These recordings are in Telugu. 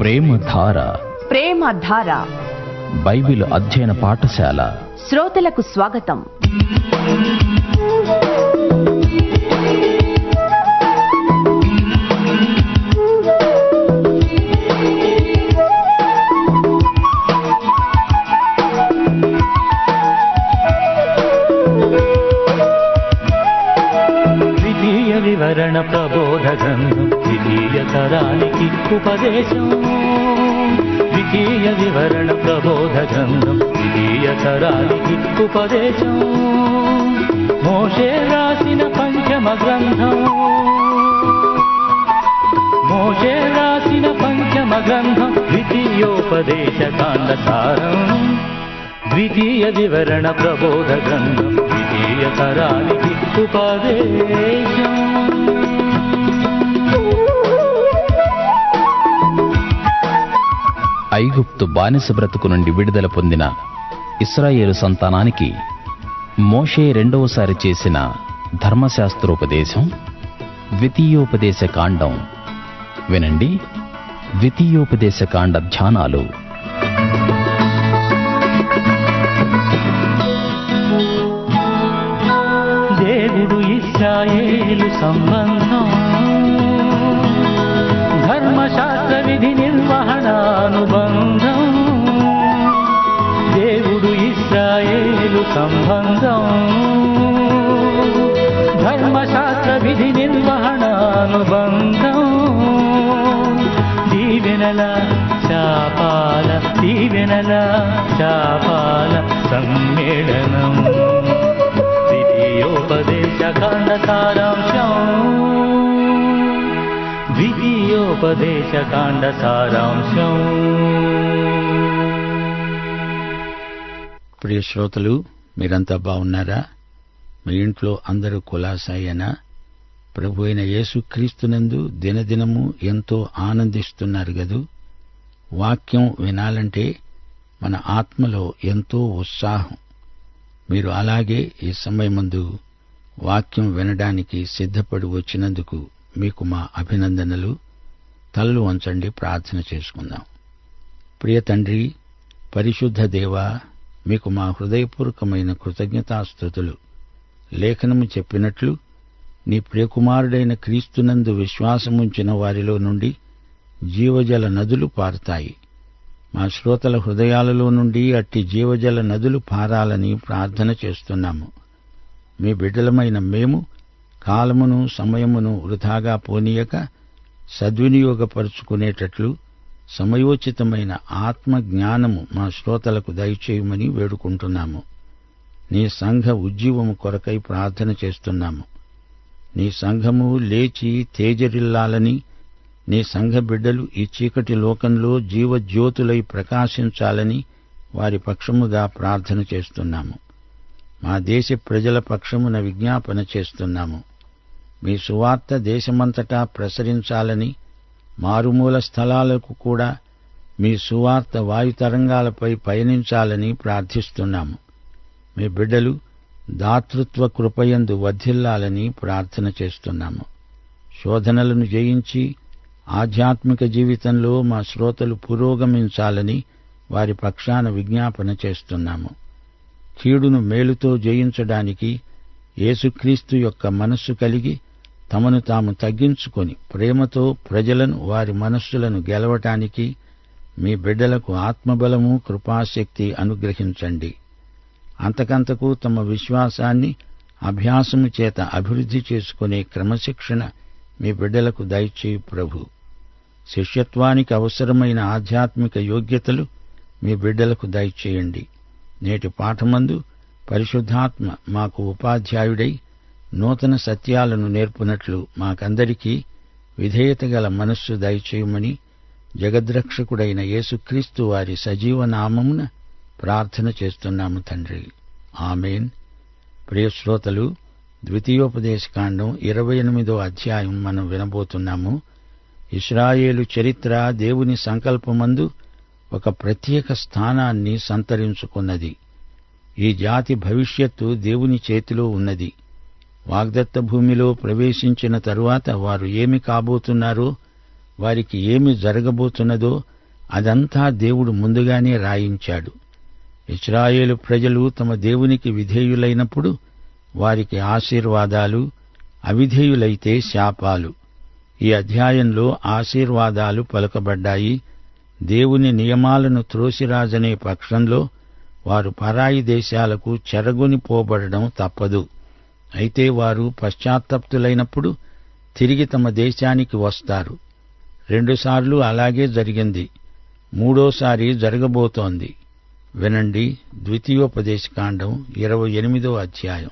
ప్రేమధార ప్రేమధార బైబిల్ అధ్యయన పాఠశాల శ్రోతలకు స్వాగతం ద్వితీయ వివరణ ప్రబోధగం ద్వితీయ తరానికి ఉపదేశం ద్వితీయ వివరణ ప్రబోధగం ద్వితీయ తరానికి ఉపదేశం మోషే రాసిన పంచమ గ్రంథం మోషే రాసిన పంచమ గ్రంథం ద్వితీయోపదేశ కాండ సారం ద్వితీయ వివరణ ప్రబోధ గ్రంథం ద్వితీయ తరానికి ఉపదేశం ఐగుప్తు బానిస బ్రతుకు నుండి విడుదల పొందిన ఇస్రాయేలు సంతానానికి మోషే రెండవసారి చేసిన ధర్మశాస్త్రోపదేశం ద్వితీయోపదేశ కాండం వినండి ద్వితీయోపదేశ కాండ ధ్యానాలు దేవుడు ఇస్రాయేలు సంబంధం ధర్మశాస్త్ర విధి నిర్వహణ అనుబంధం దేవుడు ఇస్రాయేలు సంబంధం ధర్మశాస్త్ర విధి నిర్వహణ అనుబంధం దీవెనల చాపాల దీవెనల చాపాల సమ్మేళనం ద్వితీయోపదేశ కాండ సారాంశం ద్వితీయోపదేశ కాండ సారాంశం ప్రియ శ్రోతలు మీరంతా బాగున్నారా మీ ఇంట్లో అందరూ కులాసాయనా ప్రభు అయిన యేసుక్రీస్తునందు దినదినము ఎంతో ఆనందిస్తున్నారు గదు వాక్యం వినాలంటే మన ఆత్మలో ఎంతో ఉత్సాహం మీరు అలాగే ఈ సమయమందు వాక్యం వినడానికి సిద్ధపడి వచ్చినందుకు మీకు మా అభినందనలు తలలు వంచండి ప్రార్థన చేసుకుందాం ప్రియ తండ్రి పరిశుద్ధ దేవా మీకు మా హృదయపూర్వకమైన కృతజ్ఞతాస్థుతులు లేఖనము చెప్పినట్లు నీ ప్రియకుమారుడైన క్రీస్తునందు విశ్వాసముంచిన వారిలో నుండి జీవజల నదులు పారుతాయి మా శ్రోతల హృదయాలలో నుండి అట్టి జీవజల నదులు పారాలని ప్రార్థన చేస్తున్నాము మీ బిడ్డలమైన మేము కాలమును సమయమును వృధాగా పోనీయక సద్వినియోగపరుచుకునేటట్లు సమయోచితమైన ఆత్మ జ్ఞానము మా శ్రోతలకు దయచేయమని వేడుకుంటున్నాము నీ సంఘ ఉజ్జీవము కొరకై ప్రార్థన చేస్తున్నాము నీ సంఘము లేచి తేజరిల్లాలని నీ సంఘ బిడ్డలు ఈ చీకటి లోకంలో జీవజ్యోతులై ప్రకాశించాలని వారి పక్షముగా ప్రార్థన చేస్తున్నాము మా దేశ ప్రజల పక్షమున విజ్ఞాపన చేస్తున్నాము మీ సువార్త దేశమంతటా ప్రసరించాలని మారుమూల స్థలాలకు కూడా మీ సువార్త వాయుతరంగాలపై పయనించాలని ప్రార్థిస్తున్నాము మీ బిడ్డలు దాతృత్వ కృపయందు వర్ధిల్లాలని ప్రార్థన చేస్తున్నాము శోధనలను జయించి ఆధ్యాత్మిక జీవితంలో మా శ్రోతలు పురోగమించాలని వారి పక్షాన విజ్ఞాపన చేస్తున్నాము కీడును మేలుతో జయించడానికి యేసుక్రీస్తు యొక్క మనస్సు కలిగి తమను తాము తగ్గించుకొని ప్రేమతో ప్రజలను వారి మనస్సులను గెలవటానికి మీ బిడ్డలకు ఆత్మబలము కృపాశక్తి అనుగ్రహించండి అంతకంతకు తమ విశ్వాసాన్ని అభ్యాసము చేత అభివృద్ధి చేసుకునే క్రమశిక్షణ మీ బిడ్డలకు దయచేయి ప్రభు శిష్యత్వానికి అవసరమైన ఆధ్యాత్మిక యోగ్యతలు మీ బిడ్డలకు దయచేయండి నేటి పాఠమందు పరిశుద్ధాత్మ మాకు ఉపాధ్యాయుడై నూతన సత్యాలను నేర్పునట్లు మాకందరికీ విధేయత గల మనస్సు దయచేయమని జగద్రక్షకుడైన యేసుక్రీస్తు వారి సజీవ నామమున ప్రార్థన చేస్తున్నాము తండ్రి ఆమెన్ ప్రియ శ్రోతలు ద్వితీయోపదేశకాండం ఇరవై ఎనిమిదో అధ్యాయం మనం వినబోతున్నాము ఇస్రాయేలు చరిత్ర దేవుని సంకల్పమందు ఒక ప్రత్యేక స్థానాన్ని సంతరించుకున్నది ఈ జాతి భవిష్యత్తు దేవుని చేతిలో ఉన్నది వాగ్దత్త భూమిలో ప్రవేశించిన తరువాత వారు ఏమి కాబోతున్నారో వారికి ఏమి జరగబోతున్నదో అదంతా దేవుడు ముందుగానే రాయించాడు ఇస్రాయేలు ప్రజలు తమ దేవునికి విధేయులైనప్పుడు వారికి ఆశీర్వాదాలు అవిధేయులైతే శాపాలు ఈ అధ్యాయంలో ఆశీర్వాదాలు పలుకబడ్డాయి దేవుని నియమాలను త్రోసిరాజనే పక్షంలో వారు పరాయి దేశాలకు చెరగొని పోబడడం తప్పదు అయితే వారు పశ్చాత్తప్తులైనప్పుడు తిరిగి తమ దేశానికి వస్తారు రెండుసార్లు అలాగే జరిగింది మూడోసారి జరగబోతోంది వినండి ద్వితీయోపదేశకాండం ఇరవై ఎనిమిదో అధ్యాయం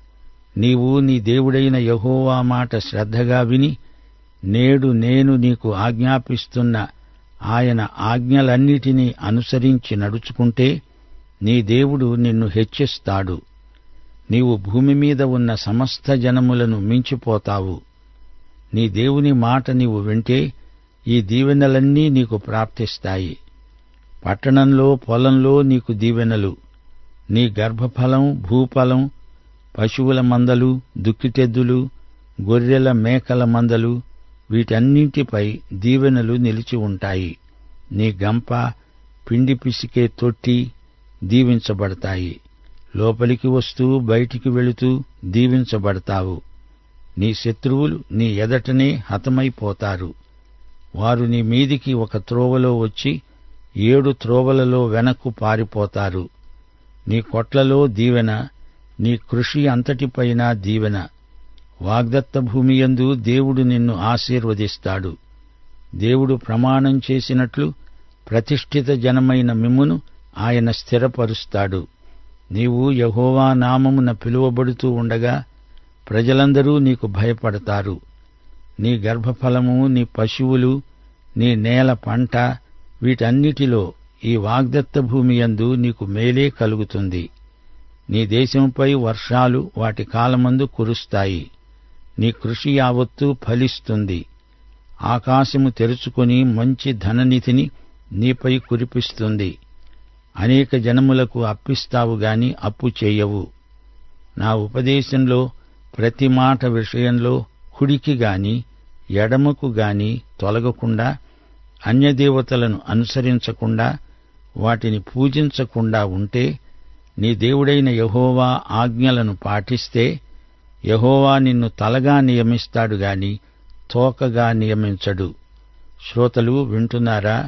నీవు నీ దేవుడైన యహోవా మాట శ్రద్ధగా విని నేడు నేను నీకు ఆజ్ఞాపిస్తున్న ఆయన ఆజ్ఞలన్నిటినీ అనుసరించి నడుచుకుంటే నీ దేవుడు నిన్ను హెచ్చిస్తాడు నీవు భూమి మీద ఉన్న సమస్త జనములను మించిపోతావు నీ దేవుని మాట నీవు వింటే ఈ దీవెనలన్నీ నీకు ప్రాప్తిస్తాయి పట్టణంలో పొలంలో నీకు దీవెనలు నీ గర్భఫలం భూఫలం పశువుల మందలు దుక్కిటెద్దులు గొర్రెల మేకల మందలు వీటన్నింటిపై దీవెనలు నిలిచి ఉంటాయి నీ గంప పిండి పిసికే తొట్టి దీవించబడతాయి లోపలికి వస్తూ బయటికి వెళుతూ దీవించబడతావు నీ శత్రువులు నీ ఎదటనే హతమైపోతారు వారు నీ మీదికి ఒక త్రోవలో వచ్చి ఏడు త్రోవలలో వెనక్కు పారిపోతారు నీ కొట్లలో దీవెన నీ కృషి అంతటిపైన దీవెన వాగ్దత్త భూమియందు దేవుడు నిన్ను ఆశీర్వదిస్తాడు దేవుడు ప్రమాణం చేసినట్లు ప్రతిష్ఠిత జనమైన మిమ్మును ఆయన స్థిరపరుస్తాడు నీవు యహోవా నామమున పిలువబడుతూ ఉండగా ప్రజలందరూ నీకు భయపడతారు నీ గర్భఫలము నీ పశువులు నీ నేల పంట వీటన్నిటిలో ఈ వాగ్దత్త భూమి యందు నీకు మేలే కలుగుతుంది నీ దేశంపై వర్షాలు వాటి కాలమందు కురుస్తాయి నీ కృషి యావత్తూ ఫలిస్తుంది ఆకాశము తెరుచుకొని మంచి ధననిధిని నీపై కురిపిస్తుంది అనేక జనములకు అప్పిస్తావు గాని అప్పు చేయవు నా ఉపదేశంలో ప్రతి మాట విషయంలో కుడికి గాని ఎడమకు గాని తొలగకుండా అన్యదేవతలను అనుసరించకుండా వాటిని పూజించకుండా ఉంటే నీ దేవుడైన యహోవా ఆజ్ఞలను పాటిస్తే యహోవా నిన్ను తలగా నియమిస్తాడు గాని తోకగా నియమించడు శ్రోతలు వింటున్నారా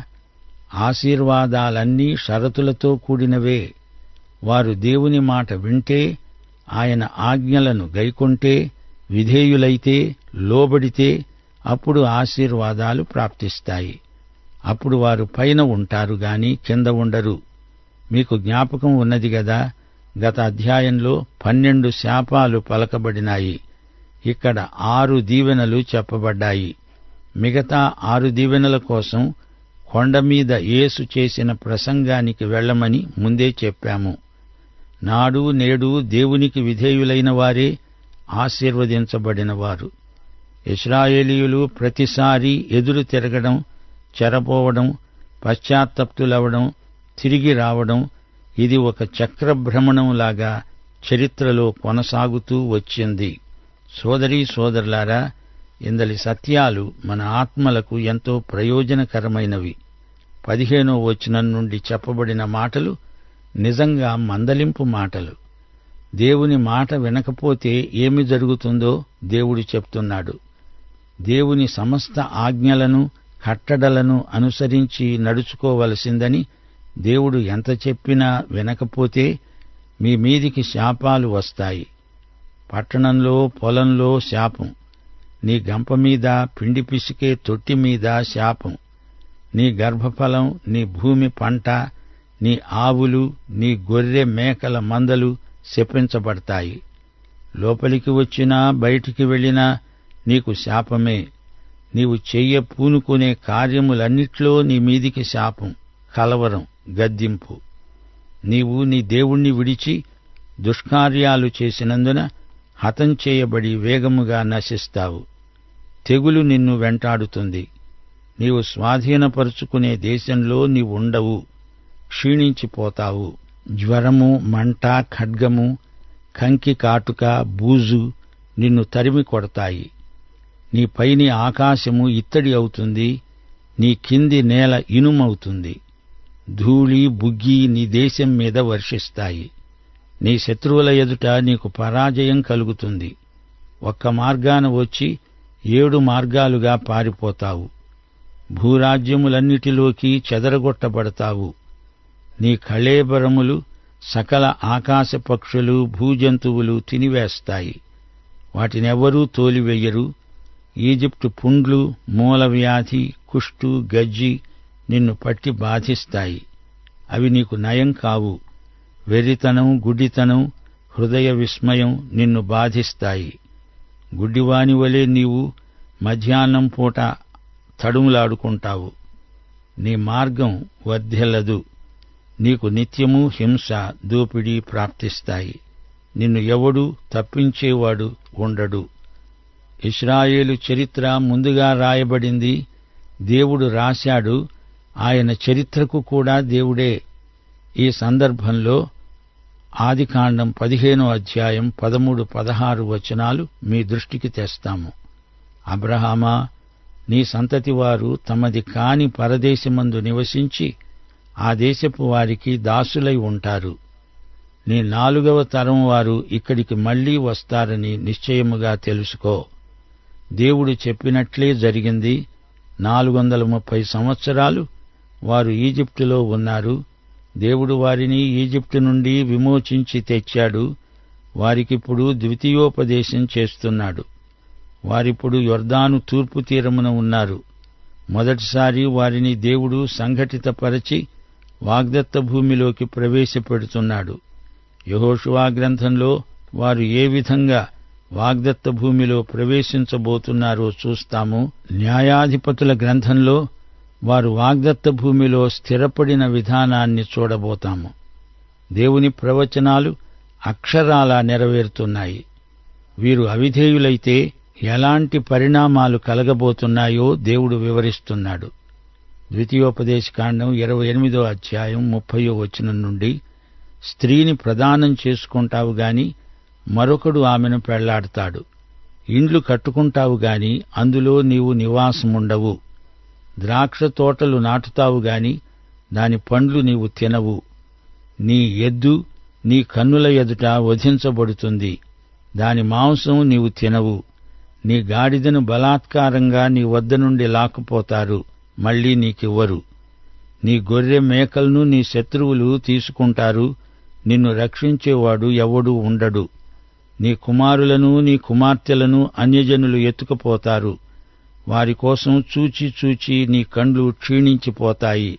ఆశీర్వాదాలన్నీ షరతులతో కూడినవే వారు దేవుని మాట వింటే ఆయన ఆజ్ఞలను గైకొంటే విధేయులైతే లోబడితే అప్పుడు ఆశీర్వాదాలు ప్రాప్తిస్తాయి అప్పుడు వారు పైన ఉంటారు గాని కింద ఉండరు మీకు జ్ఞాపకం ఉన్నది గదా గత అధ్యాయంలో పన్నెండు శాపాలు పలకబడినాయి ఇక్కడ ఆరు దీవెనలు చెప్పబడ్డాయి మిగతా ఆరు దీవెనల కోసం కొండ మీద యేసు చేసిన ప్రసంగానికి వెళ్ళమని ముందే చెప్పాము నాడు నేడు దేవునికి విధేయులైన వారే ఆశీర్వదించబడినవారు ఇస్రాయేలీయులు ప్రతిసారి ఎదురు తిరగడం చెరపోవడం పశ్చాత్తప్తులవడం తిరిగి రావడం ఇది ఒక చక్రభ్రమణంలాగా చరిత్రలో కొనసాగుతూ వచ్చింది సోదరీ సోదరులారా ఇందలి సత్యాలు మన ఆత్మలకు ఎంతో ప్రయోజనకరమైనవి పదిహేనో వచనం నుండి చెప్పబడిన మాటలు నిజంగా మందలింపు మాటలు దేవుని మాట వినకపోతే ఏమి జరుగుతుందో దేవుడు చెప్తున్నాడు దేవుని సమస్త ఆజ్ఞలను కట్టడలను అనుసరించి నడుచుకోవలసిందని దేవుడు ఎంత చెప్పినా వినకపోతే మీ మీదికి శాపాలు వస్తాయి పట్టణంలో పొలంలో శాపం నీ గంప మీద పిండి పిసికే తొట్టి మీద శాపం నీ గర్భఫలం నీ భూమి పంట నీ ఆవులు నీ గొర్రె మేకల మందలు శపించబడతాయి లోపలికి వచ్చినా బయటికి వెళ్ళినా నీకు శాపమే నీవు చెయ్య పూనుకునే కార్యములన్నిట్లో నీ మీదికి శాపం కలవరం గద్దింపు నీవు నీ దేవుణ్ణి విడిచి దుష్కార్యాలు చేసినందున హతం చేయబడి వేగముగా నశిస్తావు తెగులు నిన్ను వెంటాడుతుంది నీవు స్వాధీనపరుచుకునే దేశంలో నీవు ఉండవు క్షీణించిపోతావు జ్వరము మంట ఖడ్గము కంకి కాటుక బూజు నిన్ను తరిమి కొడతాయి నీ పైని ఆకాశము ఇత్తడి అవుతుంది నీ కింది నేల ఇనుమవుతుంది ధూళి బుగ్గి నీ దేశం మీద వర్షిస్తాయి నీ శత్రువుల ఎదుట నీకు పరాజయం కలుగుతుంది ఒక్క మార్గాన వచ్చి ఏడు మార్గాలుగా పారిపోతావు భూరాజ్యములన్నిటిలోకి చెదరగొట్టబడతావు నీ కళేబరములు సకల ఆకాశ పక్షులు భూజంతువులు తినివేస్తాయి వాటినెవ్వరూ తోలివెయ్యరు ఈజిప్టు పుండ్లు మూలవ్యాధి కుష్టు గజ్జి నిన్ను పట్టి బాధిస్తాయి అవి నీకు నయం కావు వెర్రితనం గుడ్డితనం హృదయ విస్మయం నిన్ను బాధిస్తాయి గుడ్డివాని వలె నీవు మధ్యాహ్నం పూట తడుములాడుకుంటావు నీ మార్గం వర్ధిల్లదు నీకు నిత్యము హింస దోపిడీ ప్రాప్తిస్తాయి నిన్ను ఎవడు తప్పించేవాడు ఉండడు ఇస్రాయేలు చరిత్ర ముందుగా రాయబడింది దేవుడు రాశాడు ఆయన చరిత్రకు కూడా దేవుడే ఈ సందర్భంలో ఆదికాండం పదిహేనో అధ్యాయం పదమూడు పదహారు వచనాలు మీ దృష్టికి తెస్తాము అబ్రహామా నీ సంతతి వారు తమది కాని పరదేశమందు నివసించి ఆ దేశపు వారికి దాసులై ఉంటారు నీ నాలుగవ తరం వారు ఇక్కడికి మళ్లీ వస్తారని నిశ్చయముగా తెలుసుకో దేవుడు చెప్పినట్లే జరిగింది నాలుగు వందల ముప్పై సంవత్సరాలు వారు ఈజిప్టులో ఉన్నారు దేవుడు వారిని ఈజిప్టు నుండి విమోచించి తెచ్చాడు వారికిప్పుడు ద్వితీయోపదేశం చేస్తున్నాడు వారిప్పుడు యొర్దాను తూర్పు తీరమున ఉన్నారు మొదటిసారి వారిని దేవుడు సంఘటితపరచి వాగ్దత్త భూమిలోకి ప్రవేశపెడుతున్నాడు యహోషువా గ్రంథంలో వారు ఏ విధంగా వాగ్దత్త భూమిలో ప్రవేశించబోతున్నారో చూస్తాము న్యాయాధిపతుల గ్రంథంలో వారు వాగ్దత్త భూమిలో స్థిరపడిన విధానాన్ని చూడబోతాము దేవుని ప్రవచనాలు అక్షరాలా నెరవేరుతున్నాయి వీరు అవిధేయులైతే ఎలాంటి పరిణామాలు కలగబోతున్నాయో దేవుడు వివరిస్తున్నాడు ద్వితీయోపదేశకాండం ఇరవై ఎనిమిదో అధ్యాయం ముప్పయో వచనం నుండి స్త్రీని ప్రదానం చేసుకుంటావు గాని మరొకడు ఆమెను పెళ్లాడతాడు ఇండ్లు కట్టుకుంటావు గాని అందులో నీవు నివాసముండవు ద్రాక్ష తోటలు నాటుతావు గాని దాని పండ్లు నీవు తినవు నీ ఎద్దు నీ కన్నుల ఎదుట వధించబడుతుంది దాని మాంసం నీవు తినవు నీ గాడిదను బలాత్కారంగా నీ వద్ద నుండి లాక్కుపోతారు మళ్లీ నీకివ్వరు నీ గొర్రె మేకలను నీ శత్రువులు తీసుకుంటారు నిన్ను రక్షించేవాడు ఎవడూ ఉండడు నీ కుమారులను నీ కుమార్తెలను అన్యజనులు ఎత్తుకుపోతారు వారి కోసం చూచి చూచి నీ కండ్లు క్షీణించిపోతాయి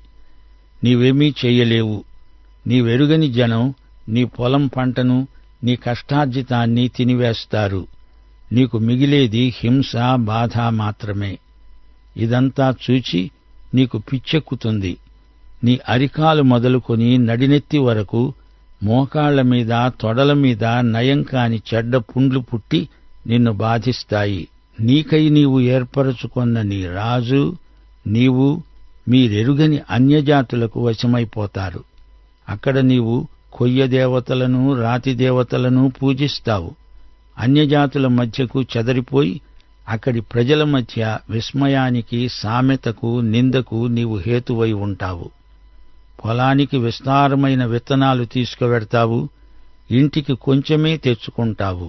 నీవేమీ చెయ్యలేవు నీవెరుగని జనం నీ పొలం పంటను నీ కష్టార్జితాన్ని తినివేస్తారు నీకు మిగిలేది హింస బాధ మాత్రమే ఇదంతా చూచి నీకు పిచ్చెక్కుతుంది నీ అరికాలు మొదలుకొని నడినెత్తి వరకు మోకాళ్ల మీద తొడల మీద నయం కాని చెడ్డ పుండ్లు పుట్టి నిన్ను బాధిస్తాయి నీకై నీవు ఏర్పరచుకొన్న నీ రాజు నీవు మీరెరుగని అన్యజాతులకు వశమైపోతారు అక్కడ నీవు కొయ్య దేవతలను రాతి దేవతలను పూజిస్తావు అన్యజాతుల మధ్యకు చెదరిపోయి అక్కడి ప్రజల మధ్య విస్మయానికి సామెతకు నిందకు నీవు హేతువై ఉంటావు పొలానికి విస్తారమైన విత్తనాలు తీసుకువెడతావు ఇంటికి కొంచెమే తెచ్చుకుంటావు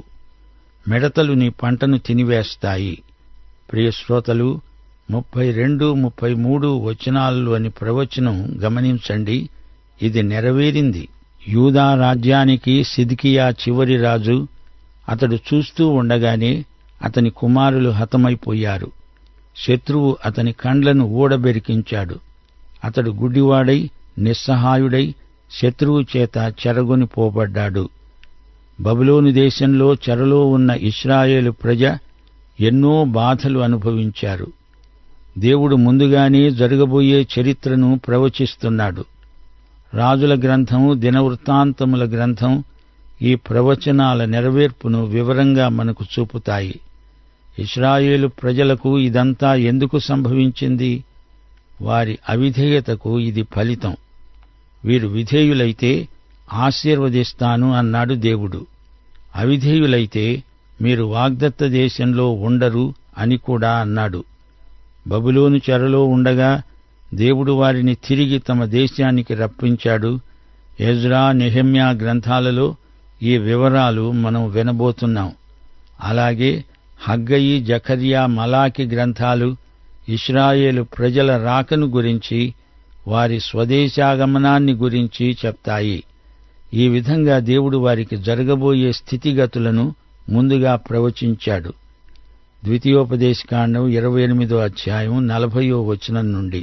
మిడతలు నీ పంటను తినివేస్తాయి ప్రియ శ్రోతలు ముప్పై రెండు ముప్పై మూడు వచనాల్లోని ప్రవచనం గమనించండి ఇది నెరవేరింది యూదా రాజ్యానికి సిద్కియా చివరి రాజు అతడు చూస్తూ ఉండగానే అతని కుమారులు హతమైపోయారు శత్రువు అతని కండ్లను ఊడబెరికించాడు అతడు గుడ్డివాడై నిస్సహాయుడై శత్రువు చేత చెరగొని పోబడ్డాడు బబులోను దేశంలో చెరలో ఉన్న ఇస్రాయేలు ప్రజ ఎన్నో బాధలు అనుభవించారు దేవుడు ముందుగానే జరగబోయే చరిత్రను ప్రవచిస్తున్నాడు రాజుల గ్రంథం దినవృత్తాంతముల గ్రంథం ఈ ప్రవచనాల నెరవేర్పును వివరంగా మనకు చూపుతాయి ఇస్రాయేలు ప్రజలకు ఇదంతా ఎందుకు సంభవించింది వారి అవిధేయతకు ఇది ఫలితం వీరు విధేయులైతే ఆశీర్వదిస్తాను అన్నాడు దేవుడు అవిధేయులైతే మీరు వాగ్దత్త దేశంలో ఉండరు అని కూడా అన్నాడు బబులోను చెరలో ఉండగా దేవుడు వారిని తిరిగి తమ దేశానికి రప్పించాడు ఎజ్రా నెహమ్యా గ్రంథాలలో ఈ వివరాలు మనం వినబోతున్నాం అలాగే హగ్గయి జకర్యా మలాకి గ్రంథాలు ఇస్రాయేలు ప్రజల రాకను గురించి వారి స్వదేశాగమనాన్ని గురించి చెప్తాయి ఈ విధంగా దేవుడు వారికి జరగబోయే స్థితిగతులను ముందుగా ప్రవచించాడు ద్వితీయోపదేశకాండం ఇరవై ఎనిమిదో అధ్యాయం నలభయో వచనం నుండి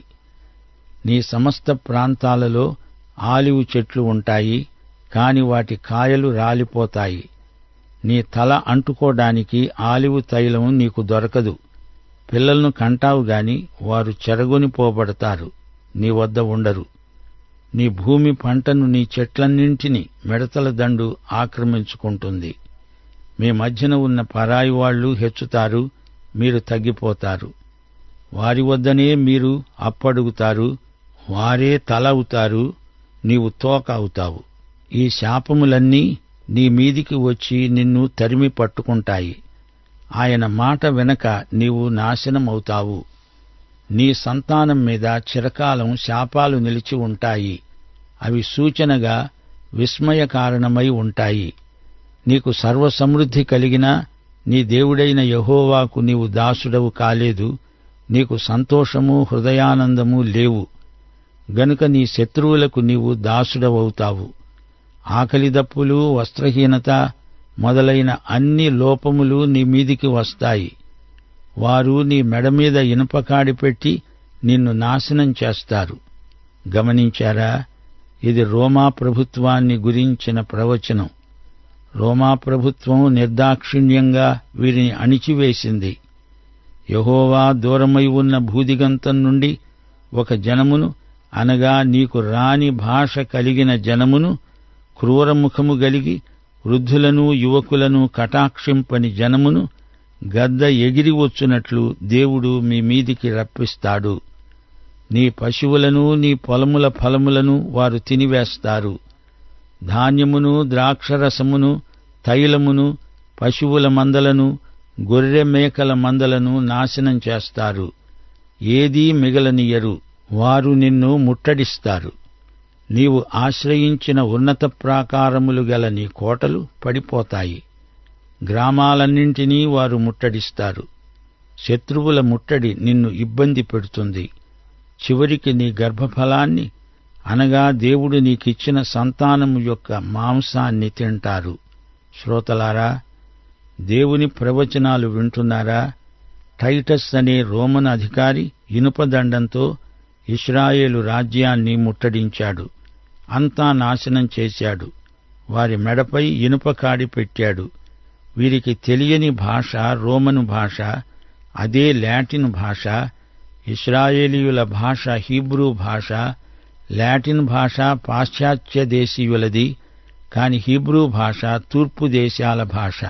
నీ సమస్త ప్రాంతాలలో ఆలివు చెట్లు ఉంటాయి కాని వాటి కాయలు రాలిపోతాయి నీ తల అంటుకోడానికి ఆలివు తైలం నీకు దొరకదు పిల్లలను కంటావు గాని వారు చెరగొనిపోబడతారు నీ వద్ద ఉండరు నీ భూమి పంటను నీ చెట్లన్నింటినీ మిడతల దండు ఆక్రమించుకుంటుంది మీ మధ్యన ఉన్న పరాయి వాళ్ళు హెచ్చుతారు మీరు తగ్గిపోతారు వారి వద్దనే మీరు అప్పడుగుతారు వారే తల అవుతారు నీవు తోక అవుతావు ఈ శాపములన్నీ నీ మీదికి వచ్చి నిన్ను తరిమి పట్టుకుంటాయి ఆయన మాట వెనక నీవు నాశనమవుతావు నీ సంతానం మీద చిరకాలం శాపాలు నిలిచి ఉంటాయి అవి సూచనగా విస్మయ కారణమై ఉంటాయి నీకు సర్వసమృద్ధి కలిగినా నీ దేవుడైన యహోవాకు నీవు దాసుడవు కాలేదు నీకు సంతోషము హృదయానందము లేవు గనుక నీ శత్రువులకు నీవు దాసుడవవుతావు ఆకలి దప్పులు వస్త్రహీనత మొదలైన అన్ని లోపములు నీ మీదికి వస్తాయి వారు నీ మెడ మీద ఇనుపకాడి పెట్టి నిన్ను నాశనం చేస్తారు గమనించారా ఇది రోమా ప్రభుత్వాన్ని గురించిన ప్రవచనం రోమా ప్రభుత్వం నిర్దాక్షిణ్యంగా వీరిని అణిచివేసింది యహోవా దూరమై ఉన్న భూదిగంతం నుండి ఒక జనమును అనగా నీకు రాని భాష కలిగిన జనమును క్రూరముఖము గలిగి వృద్ధులను యువకులను కటాక్షింపని జనమును గద్ద ఎగిరి వచ్చునట్లు దేవుడు మీ మీదికి రప్పిస్తాడు నీ పశువులను నీ పొలముల ఫలములను వారు తినివేస్తారు ధాన్యమును ద్రాక్షరసమును తైలమును పశువుల మందలను గొర్రె మేకల మందలను నాశనం చేస్తారు ఏదీ మిగలనియరు వారు నిన్ను ముట్టడిస్తారు నీవు ఆశ్రయించిన ఉన్నత ప్రాకారములు గల నీ కోటలు పడిపోతాయి గ్రామాలన్నింటినీ వారు ముట్టడిస్తారు శత్రువుల ముట్టడి నిన్ను ఇబ్బంది పెడుతుంది చివరికి నీ గర్భఫలాన్ని అనగా దేవుడు నీకిచ్చిన సంతానము యొక్క మాంసాన్ని తింటారు శ్రోతలారా దేవుని ప్రవచనాలు వింటున్నారా టైటస్ అనే రోమన్ అధికారి ఇనుపదండంతో ఇస్రాయేలు రాజ్యాన్ని ముట్టడించాడు అంతా నాశనం చేశాడు వారి మెడపై ఇనుప కాడి పెట్టాడు వీరికి తెలియని భాష రోమను భాష అదే లాటిన్ భాష ఇస్రాయేలీయుల భాష హీబ్రూ భాష లాటిన్ భాష పాశ్చాత్య దేశీయులది కాని హీబ్రూ భాష తూర్పు దేశాల భాష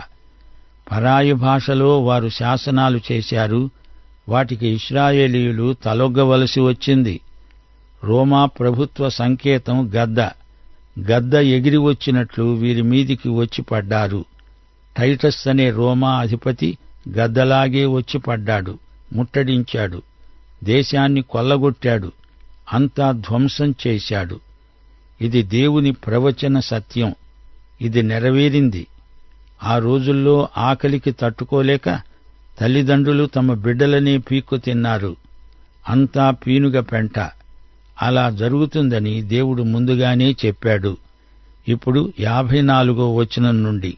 పరాయి భాషలో వారు శాసనాలు చేశారు వాటికి ఇస్రాయేలీయులు తలొగ్గవలసి వచ్చింది రోమా ప్రభుత్వ సంకేతం గద్ద గద్ద ఎగిరి వచ్చినట్లు వీరి మీదికి వచ్చి పడ్డారు టైటస్ అనే రోమా అధిపతి గద్దలాగే వచ్చి పడ్డాడు ముట్టడించాడు దేశాన్ని కొల్లగొట్టాడు అంతా ధ్వంసం చేశాడు ఇది దేవుని ప్రవచన సత్యం ఇది నెరవేరింది ఆ రోజుల్లో ఆకలికి తట్టుకోలేక తల్లిదండ్రులు తమ బిడ్డలనే పీక్కు తిన్నారు అంతా పీనుగ పెంట అలా జరుగుతుందని దేవుడు ముందుగానే చెప్పాడు ఇప్పుడు యాభై నాలుగో వచనం నుండి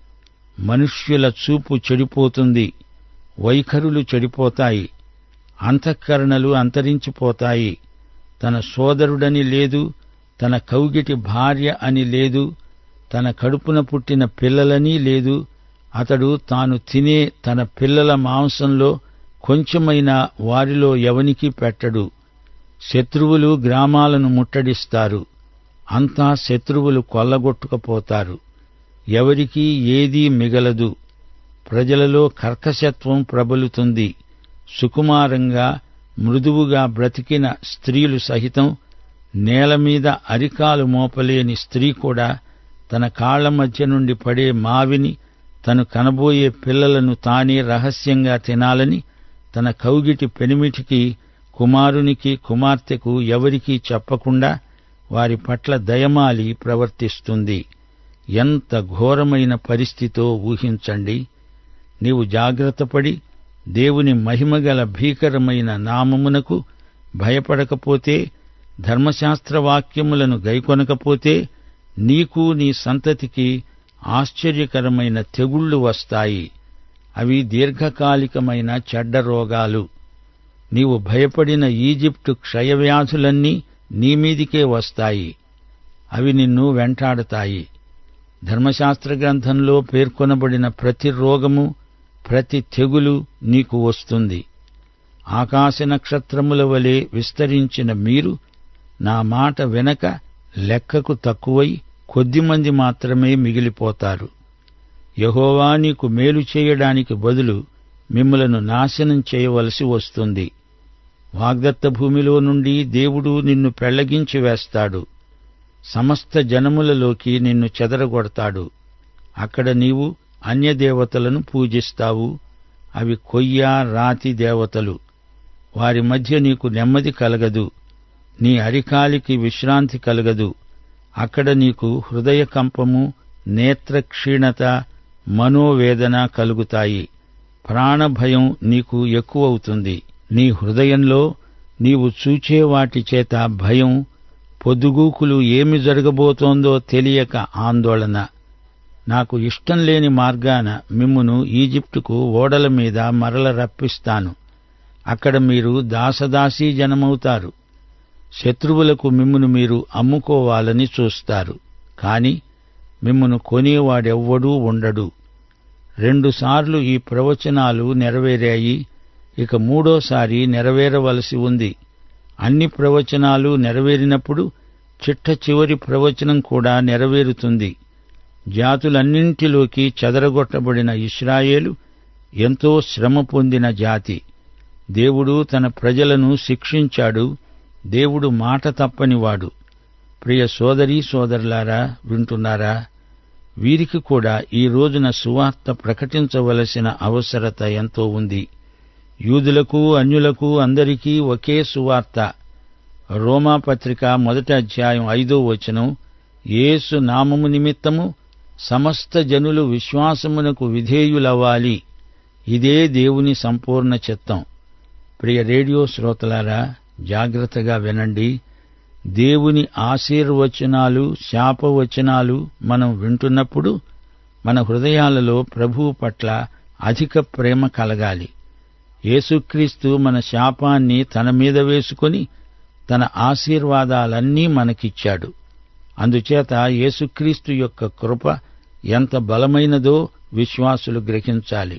మనుష్యుల చూపు చెడిపోతుంది వైఖరులు చెడిపోతాయి అంతఃకరణలు అంతరించిపోతాయి తన సోదరుడని లేదు తన కౌగిటి భార్య అని లేదు తన కడుపున పుట్టిన పిల్లలని లేదు అతడు తాను తినే తన పిల్లల మాంసంలో కొంచెమైనా వారిలో ఎవనికి పెట్టడు శత్రువులు గ్రామాలను ముట్టడిస్తారు అంతా శత్రువులు కొల్లగొట్టుకపోతారు ఎవరికీ ఏదీ మిగలదు ప్రజలలో కర్కశత్వం ప్రబలుతుంది సుకుమారంగా మృదువుగా బ్రతికిన స్త్రీలు సహితం నేల మీద అరికాలు మోపలేని స్త్రీ కూడా తన కాళ్ల మధ్య నుండి పడే మావిని తను కనబోయే పిల్లలను తానే రహస్యంగా తినాలని తన కౌగిటి పెనిమిటికి కుమారునికి కుమార్తెకు ఎవరికీ చెప్పకుండా వారి పట్ల దయమాలి ప్రవర్తిస్తుంది ఎంత ఘోరమైన పరిస్థితో ఊహించండి నీవు జాగ్రత్తపడి దేవుని మహిమగల భీకరమైన నామమునకు భయపడకపోతే ధర్మశాస్త్ర వాక్యములను గైకొనకపోతే నీకు నీ సంతతికి ఆశ్చర్యకరమైన తెగుళ్లు వస్తాయి అవి దీర్ఘకాలికమైన చెడ్డ రోగాలు నీవు భయపడిన ఈజిప్టు క్షయవ్యాధులన్నీ నీ మీదికే వస్తాయి అవి నిన్ను వెంటాడతాయి ధర్మశాస్త్ర గ్రంథంలో పేర్కొనబడిన ప్రతి రోగము ప్రతి తెగులు నీకు వస్తుంది ఆకాశ నక్షత్రముల వలె విస్తరించిన మీరు నా మాట వెనక లెక్కకు తక్కువై కొద్దిమంది మాత్రమే మిగిలిపోతారు యహోవా నీకు మేలు చేయడానికి బదులు మిమ్మలను నాశనం చేయవలసి వస్తుంది వాగ్దత్త భూమిలో నుండి దేవుడు నిన్ను పెళ్లగించి వేస్తాడు సమస్త జనములలోకి నిన్ను చెదరగొడతాడు అక్కడ నీవు అన్యదేవతలను పూజిస్తావు అవి కొయ్య రాతి దేవతలు వారి మధ్య నీకు నెమ్మది కలగదు నీ అరికాలికి విశ్రాంతి కలగదు అక్కడ నీకు హృదయ కంపము నేత్ర క్షీణత మనోవేదన కలుగుతాయి ప్రాణభయం నీకు ఎక్కువవుతుంది నీ హృదయంలో నీవు చూచే వాటి చేత భయం పొద్దుగూకులు ఏమి జరగబోతోందో తెలియక ఆందోళన నాకు ఇష్టం లేని మార్గాన మిమ్మును ఈజిప్టుకు ఓడల మీద మరల రప్పిస్తాను అక్కడ మీరు దాసదాసీ జనమవుతారు శత్రువులకు మిమ్మును మీరు అమ్ముకోవాలని చూస్తారు కాని మిమ్మును కొనేవాడెవ్వడూ ఉండడు రెండుసార్లు ఈ ప్రవచనాలు నెరవేరాయి ఇక మూడోసారి నెరవేరవలసి ఉంది అన్ని ప్రవచనాలు నెరవేరినప్పుడు చిట్ట చివరి ప్రవచనం కూడా నెరవేరుతుంది జాతులన్నింటిలోకి చెదరగొట్టబడిన ఇస్రాయేలు ఎంతో శ్రమ పొందిన జాతి దేవుడు తన ప్రజలను శిక్షించాడు దేవుడు మాట తప్పనివాడు ప్రియ సోదరీ సోదరులారా వింటున్నారా వీరికి కూడా ఈ రోజున సువార్త ప్రకటించవలసిన అవసరత ఎంతో ఉంది యూదులకు అన్యులకు అందరికీ ఒకే సువార్త రోమా పత్రిక మొదటి అధ్యాయం ఐదో వచనం యేసు నామము నిమిత్తము సమస్త జనులు విశ్వాసమునకు విధేయులవ్వాలి ఇదే దేవుని సంపూర్ణ చిత్తం ప్రియ రేడియో శ్రోతలారా జాగ్రత్తగా వినండి దేవుని ఆశీర్వచనాలు శాపవచనాలు మనం వింటున్నప్పుడు మన హృదయాలలో ప్రభువు పట్ల అధిక ప్రేమ కలగాలి యేసుక్రీస్తు మన శాపాన్ని తన మీద వేసుకొని తన ఆశీర్వాదాలన్నీ మనకిచ్చాడు అందుచేత యేసుక్రీస్తు యొక్క కృప ఎంత బలమైనదో విశ్వాసులు గ్రహించాలి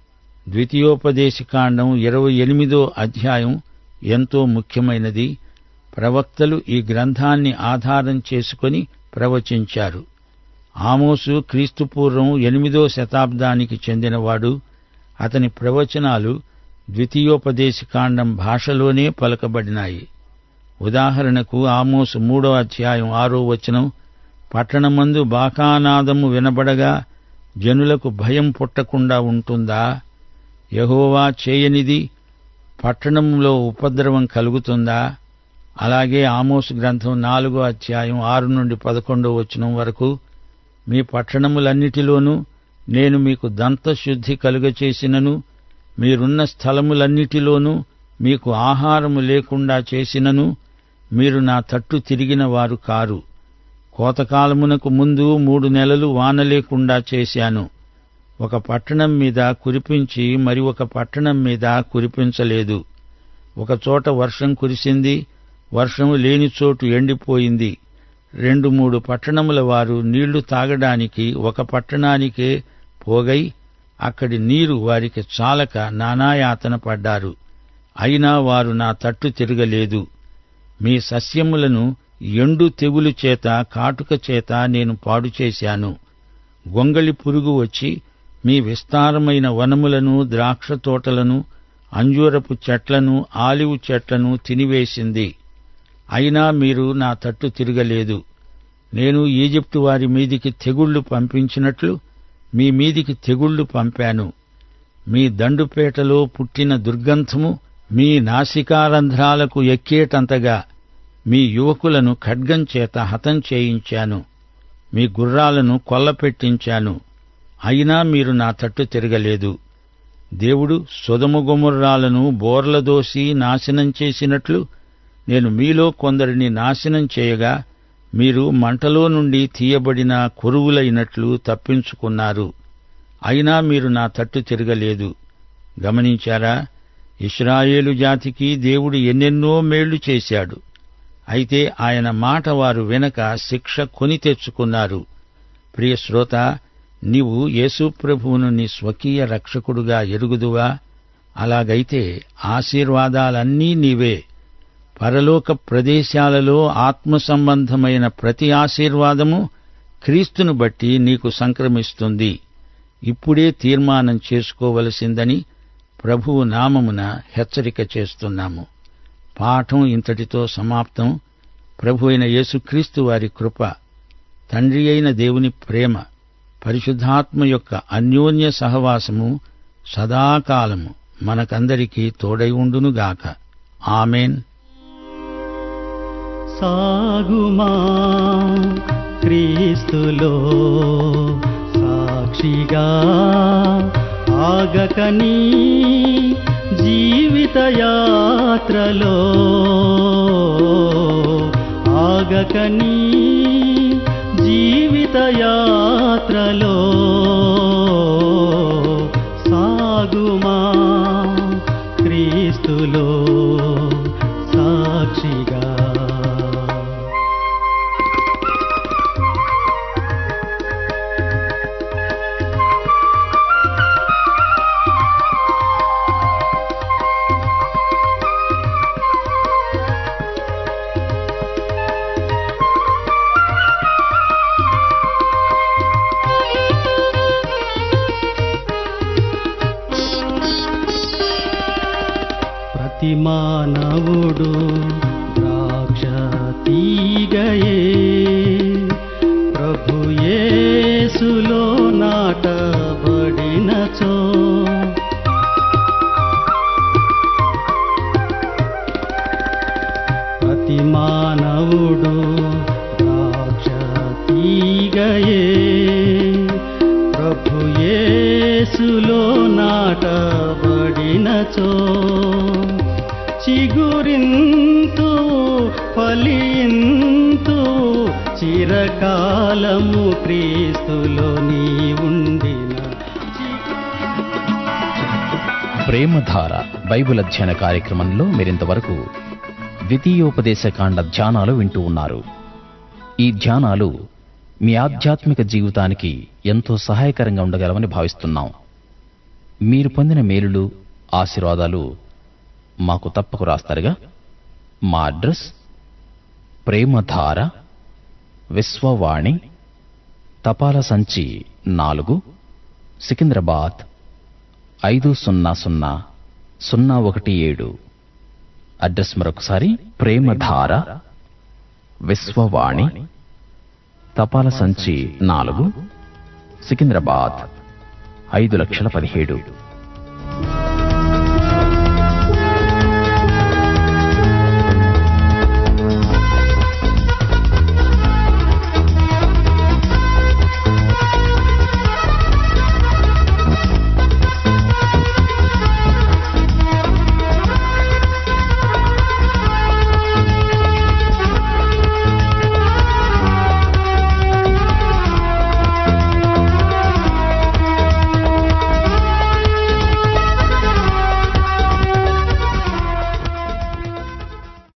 ద్వితీయోపదేశకాండం ఇరవై ఎనిమిదో అధ్యాయం ఎంతో ముఖ్యమైనది ప్రవక్తలు ఈ గ్రంథాన్ని ఆధారం చేసుకొని ప్రవచించారు ఆమోసు క్రీస్తుపూర్వం ఎనిమిదో శతాబ్దానికి చెందినవాడు అతని ప్రవచనాలు ద్వితీయోపదేశకాండం భాషలోనే పలకబడినాయి ఉదాహరణకు ఆమోసు మూడో అధ్యాయం ఆరో వచనం పట్టణమందు బాకానాదము వినబడగా జనులకు భయం పుట్టకుండా ఉంటుందా యహోవా చేయనిది పట్టణంలో ఉపద్రవం కలుగుతుందా అలాగే ఆమోసు గ్రంథం నాలుగో అధ్యాయం ఆరు నుండి పదకొండో వచనం వరకు మీ పట్టణములన్నిటిలోనూ నేను మీకు దంతశుద్ధి కలుగచేసినను మీరున్న స్థలములన్నిటిలోనూ మీకు ఆహారము లేకుండా చేసినను మీరు నా తట్టు తిరిగిన వారు కారు కోతకాలమునకు ముందు మూడు నెలలు వాన లేకుండా చేశాను ఒక పట్టణం మీద కురిపించి మరి ఒక పట్టణం మీద కురిపించలేదు ఒక చోట వర్షం కురిసింది వర్షం లేని చోటు ఎండిపోయింది రెండు మూడు పట్టణముల వారు నీళ్లు తాగడానికి ఒక పట్టణానికే పోగై అక్కడి నీరు వారికి చాలక నానాయాతన పడ్డారు అయినా వారు నా తట్టు తిరగలేదు మీ సస్యములను ఎండు తెగులు చేత కాటుక చేత నేను పాడు చేశాను గొంగళి పురుగు వచ్చి మీ విస్తారమైన వనములను ద్రాక్ష తోటలను అంజూరపు చెట్లను ఆలివు చెట్లను తినివేసింది అయినా మీరు నా తట్టు తిరగలేదు నేను ఈజిప్టు వారి మీదికి తెగుళ్లు పంపించినట్లు మీ మీదికి తెగుళ్లు పంపాను మీ దండుపేటలో పుట్టిన దుర్గంధము మీ నాసికారంధ్రాలకు ఎక్కేటంతగా మీ యువకులను ఖడ్గం చేత హతం చేయించాను మీ గుర్రాలను కొల్లపెట్టించాను అయినా మీరు నా తట్టు తిరగలేదు దేవుడు సొదము గొముర్రాలను బోర్లదోసి నాశనం చేసినట్లు నేను మీలో కొందరిని నాశనం చేయగా మీరు మంటలో నుండి తీయబడిన కొరువులైనట్లు తప్పించుకున్నారు అయినా మీరు నా తట్టు తిరగలేదు గమనించారా ఇస్రాయేలు జాతికి దేవుడు ఎన్నెన్నో మేళ్లు చేశాడు అయితే ఆయన మాట వారు వెనక శిక్ష కొని తెచ్చుకున్నారు ప్రియ శ్రోత నీవు యేసుప్రభువును నీ స్వకీయ రక్షకుడుగా ఎరుగుదువా అలాగైతే ఆశీర్వాదాలన్నీ నీవే పరలోక ప్రదేశాలలో ఆత్మ సంబంధమైన ప్రతి ఆశీర్వాదము క్రీస్తును బట్టి నీకు సంక్రమిస్తుంది ఇప్పుడే తీర్మానం చేసుకోవలసిందని ప్రభువు నామమున హెచ్చరిక చేస్తున్నాము పాఠం ఇంతటితో సమాప్తం ప్రభు అయిన యేసుక్రీస్తు వారి కృప తండ్రి అయిన దేవుని ప్రేమ పరిశుద్ధాత్మ యొక్క అన్యోన్య సహవాసము సదాకాలము మనకందరికీ తోడై ఉండునుగాక ఆమెన్ సాగుమా క్రీస్తులో సాక్షిగా ఆగకని జీవిత యాత్రలో ఆగకని జీవిత యాత్రలో సాగుమా క్రీస్తులో సాక్షిగా ప్రతి మానవుడు ద్రాక్ష తీగయే ప్రభు యేసులో నాటబడినచో ప్రతి మానవుడు ద్రాక్ష తీగయే ప్రభు యేసులో నాటబడినచో చిగురింతు ఫలింతు చిరకాలము క్రీస్తులో నీ ఉండిన ప్రేమధార బైబిల్ అధ్యయన కార్యక్రమంలో మీరింతవరకు ద్వితీయోపదేశకాండ ధ్యానాలు వింటూ ఉన్నారు ఈ ధ్యానాలు మీ ఆధ్యాత్మిక జీవితానికి ఎంతో సహాయకరంగా ఉండగలవని భావిస్తున్నాం మీరు పొందిన మేలులు ఆశీర్వాదాలు మాకు తప్పకు రాస్తారుగా మా అడ్రస్ ప్రేమధార విశ్వవాణి తపాలా సంచి నాలుగు సికింద్రాబాద్ ఐదు సున్నా సున్నా సున్నా ఒకటి ఏడు అడ్రస్ మరొకసారి ప్రేమధార విశ్వవాణి తపాల సంచి నాలుగు సికింద్రాబాద్ ఐదు లక్షల పదిహేడు